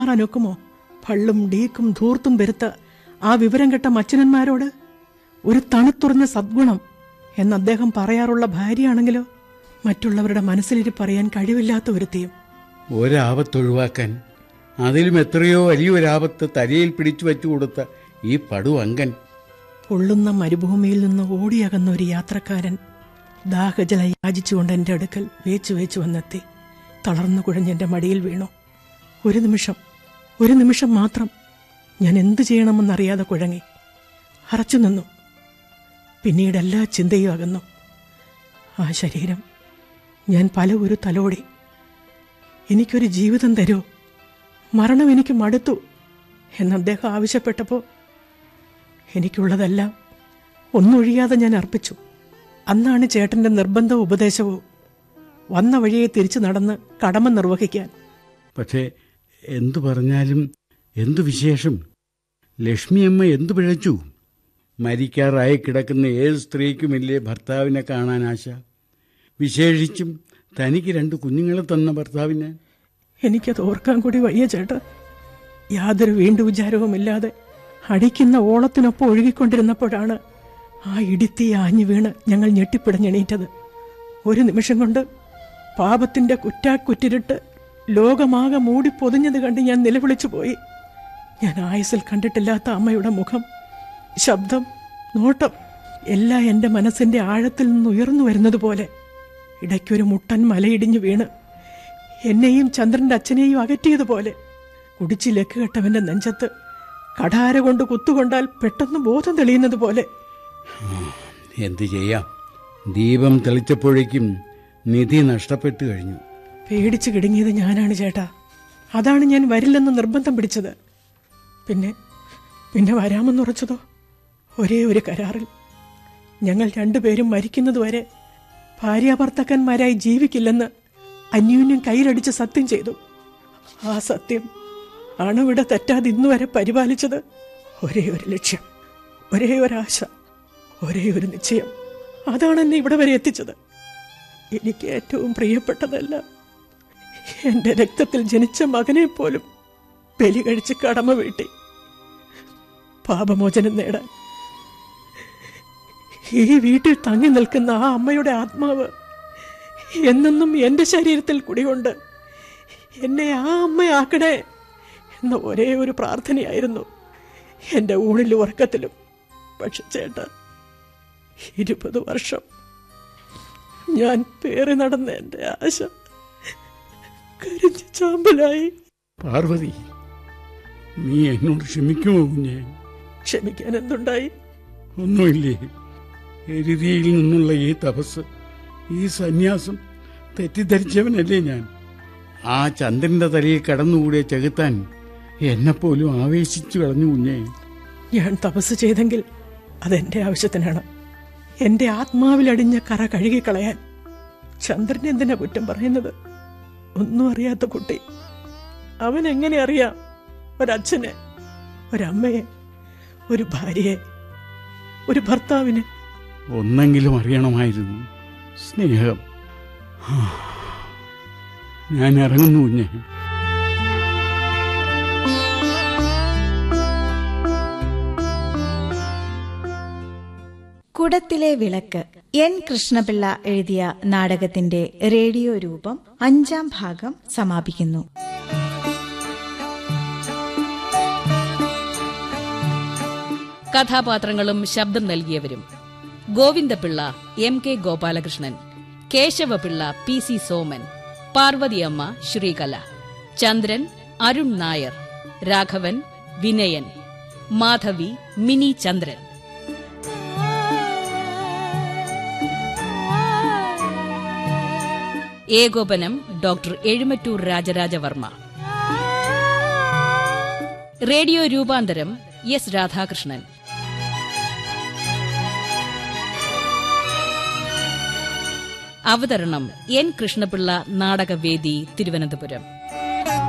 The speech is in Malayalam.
മാറാനൊക്കുമോ പള്ളും ഡീക്കും ധൂർത്തും വരുത്ത ആ വിവരം കെട്ട മച്ചനന്മാരോട് ഒരു തണുത്തുറഞ്ഞ സദ്ഗുണം എന്ന് അദ്ദേഹം പറയാറുള്ള ഭാര്യയാണെങ്കിലോ മറ്റുള്ളവരുടെ മനസ്സിലിരി പറയാൻ കഴിവില്ലാത്ത ഒരുത്തിയും ഒരാപത്ത് ഒഴിവാക്കാൻ അതിലും എത്രയോ വലിയൊരാപത്ത് തലയിൽ പിടിച്ചു വച്ചു കൊടുത്ത ഈ പടുവങ്കൻ പൊള്ളുന്ന മരുഭൂമിയിൽ നിന്ന് ഓടിയകന്ന ഒരു യാത്രക്കാരൻ ദാഹജല യാചിച്ചുകൊണ്ട് എന്റെ അടുക്കൽ വേച്ചു വേച്ചു വന്നെത്തി തളർന്നു കുഴഞ്ഞെന്റെ മടിയിൽ വീണു ഒരു നിമിഷം ഒരു നിമിഷം മാത്രം ഞാൻ എന്തു ചെയ്യണമെന്നറിയാതെ കുഴങ്ങി അറച്ചു നിന്നു പിന്നീട് എല്ലാ ചിന്തയും അകന്നു ആ ശരീരം ഞാൻ പല ഒരു തലോടി എനിക്കൊരു ജീവിതം തരൂ മരണം എനിക്ക് മടുത്തു എന്ന് അദ്ദേഹം ആവശ്യപ്പെട്ടപ്പോൾ എനിക്കുള്ളതെല്ലാം ഒന്നൊഴിയാതെ ഞാൻ അർപ്പിച്ചു അന്നാണ് ചേട്ടന്റെ നിർബന്ധ ഉപദേശവും വന്ന വഴിയെ തിരിച്ചു നടന്ന് കടമ നിർവഹിക്കാൻ പക്ഷേ എന്തു പറഞ്ഞാലും എന്തു വിശേഷം ലക്ഷ്മിയമ്മ എന്തു പിഴച്ചു മരിക്കാറായി കിടക്കുന്ന ഏത് സ്ത്രീക്കുമില്ലേ ഭർത്താവിനെ കാണാൻ ആശ വിശേഷിച്ചും തനിക്ക് രണ്ട് കുഞ്ഞുങ്ങളെ തന്ന ഭർത്താവിനെ എനിക്കത് ഓർക്കാൻ കൂടി വയ്യ ചേട്ടാ യാതൊരു വീണ്ടു വിചാരവുമില്ലാതെ അടിക്കുന്ന ഓളത്തിനൊപ്പം ഒഴുകിക്കൊണ്ടിരുന്നപ്പോഴാണ് ആ ഇടിത്തി ആഞ്ഞു വീണ് ഞങ്ങൾ ഞെട്ടിപ്പിടഞ്ഞെണീറ്റത് ഒരു നിമിഷം കൊണ്ട് പാപത്തിന്റെ കുറ്റാക്കുറ്റിരിട്ട് ലോകമാകെ മൂടി പൊതിഞ്ഞത് കണ്ട് ഞാൻ നിലവിളിച്ചു പോയി ഞാൻ ആയുസിൽ കണ്ടിട്ടില്ലാത്ത അമ്മയുടെ മുഖം ശബ്ദം നോട്ടം എല്ലാം എൻ്റെ മനസ്സിന്റെ ആഴത്തിൽ നിന്ന് ഉയർന്നു വരുന്നത് പോലെ ഇടയ്ക്കൊരു മുട്ടൻ മലയിടിഞ്ഞു വീണ് എന്നെയും ചന്ദ്രന്റെ അച്ഛനെയും അകറ്റിയതുപോലെ കുടിച്ച് ലക്ക് കെട്ടവന്റെ നെഞ്ചത്ത് കഠാര കൊണ്ട് കുത്തുകൊണ്ടാൽ പെട്ടെന്ന് ബോധം തെളിയുന്നത് പോലെ എന്തു ചെയ്യാം ദീപം തെളിച്ചപ്പോഴേക്കും നിധി നഷ്ടപ്പെട്ടു കഴിഞ്ഞു പേടിച്ച് കിടുങ്ങിയത് ഞാനാണ് ചേട്ടാ അതാണ് ഞാൻ വരില്ലെന്ന് നിർബന്ധം പിടിച്ചത് പിന്നെ പിന്നെ വരാമെന്നുറച്ചതോ ഒരേ ഒരു കരാറിൽ ഞങ്ങൾ രണ്ടുപേരും മരിക്കുന്നതുവരെ ഭാര്യാഭർത്താക്കന്മാരായി ജീവിക്കില്ലെന്ന് അന്യോന്യം കയ്യിലടിച്ച് സത്യം ചെയ്തു ആ സത്യം അണുവിട തെറ്റാതെ ഇന്നുവരെ പരിപാലിച്ചത് ഒരേ ഒരു ലക്ഷ്യം ഒരേ ഒരാശ ഒരേ ഒരു നിശ്ചയം അതാണ് എന്നെ ഇവിടെ വരെ എത്തിച്ചത് എനിക്ക് ഏറ്റവും പ്രിയപ്പെട്ടതല്ല എന്റെ രക്തത്തിൽ ജനിച്ച മകനെ പോലും ബലി കഴിച്ച് കടമ വീട്ടി പാപമോചനം നേടാൻ ഈ വീട്ടിൽ തങ്ങി നിൽക്കുന്ന ആ അമ്മയുടെ ആത്മാവ് എന്നെന്നും എന്റെ ശരീരത്തിൽ കുടികൊണ്ട് എന്നെ ആ അമ്മയാക്കണേ എന്ന ഒരേ ഒരു പ്രാർത്ഥനയായിരുന്നു എന്റെ ഊണിലും ഉറക്കത്തിലും പക്ഷെ ചേട്ടാ ഇരുപത് വർഷം ഞാൻ പേറി നടന്ന എന്റെ ആശ കരിഞ്ഞ ചാമ്പലായി പാർവതി നീ എന്നോട് ക്ഷമിക്കുമോ കുഞ്ഞേ ക്ഷമിക്കാൻ എന്തുണ്ടായി ഒന്നുമില്ലേ എരുതിയിൽ നിന്നുള്ള ഈ തപസ് ഈ സന്യാസം തെറ്റിദ്ധരിച്ചവനല്ലേ ഞാൻ ആ ചന്ദ്രന്റെ തലയിൽ കടന്നുകൂടിയ ചെകുത്താൻ എന്നെപ്പോലും ആവേശിച്ചു കളഞ്ഞു കുഞ്ഞേ ഞാൻ തപസ് ചെയ്തെങ്കിൽ അതെന്റെ ആവശ്യത്തിനാണ് എന്റെ ആത്മാവിലടിഞ്ഞ കറ കഴുകിക്കളയാൻ ചന്ദ്രൻ എന്തിനാ കുറ്റം പറയുന്നത് ഒന്നും അറിയാത്ത കുട്ടി അവൻ എങ്ങനെ അറിയാം ഒരച്ഛനെ ഒരമ്മയെ ഒരു ഭാര്യയെ ഒരു ഭർത്താവിനെ ഒന്നെങ്കിലും അറിയണമായിരുന്നു സ്നേഹം ഹാ. ഞാൻ ഇറങ്ങുന്നു കുഞ്ഞേ കുടത്തിലെ വിളക്ക് എൻ കൃഷ്ണപിള്ള എഴുതിയ നാടകത്തിന്റെ റേഡിയോ രൂപം അഞ്ചാം ഭാഗം സമാപിക്കുന്നു കഥാപാത്രങ്ങളും ശബ്ദം നൽകിയവരും Govindapilla M K Gopalakrishnan Keshavapilla P C Soman Parvathiyamma Sreekala Chandran Arun Nair Raghavan Vinayan Madhavi Mini Chandran ഏകോപനം ഡോക്ടർ എഴുമറ്റൂർ രാജരാജവർമ്മ റേഡിയോ രൂപാന്തരം എസ് രാധാകൃഷ്ണൻ അവതരണം എൻ കൃഷ്ണപിള്ള നാടകവേദി തിരുവനന്തപുരം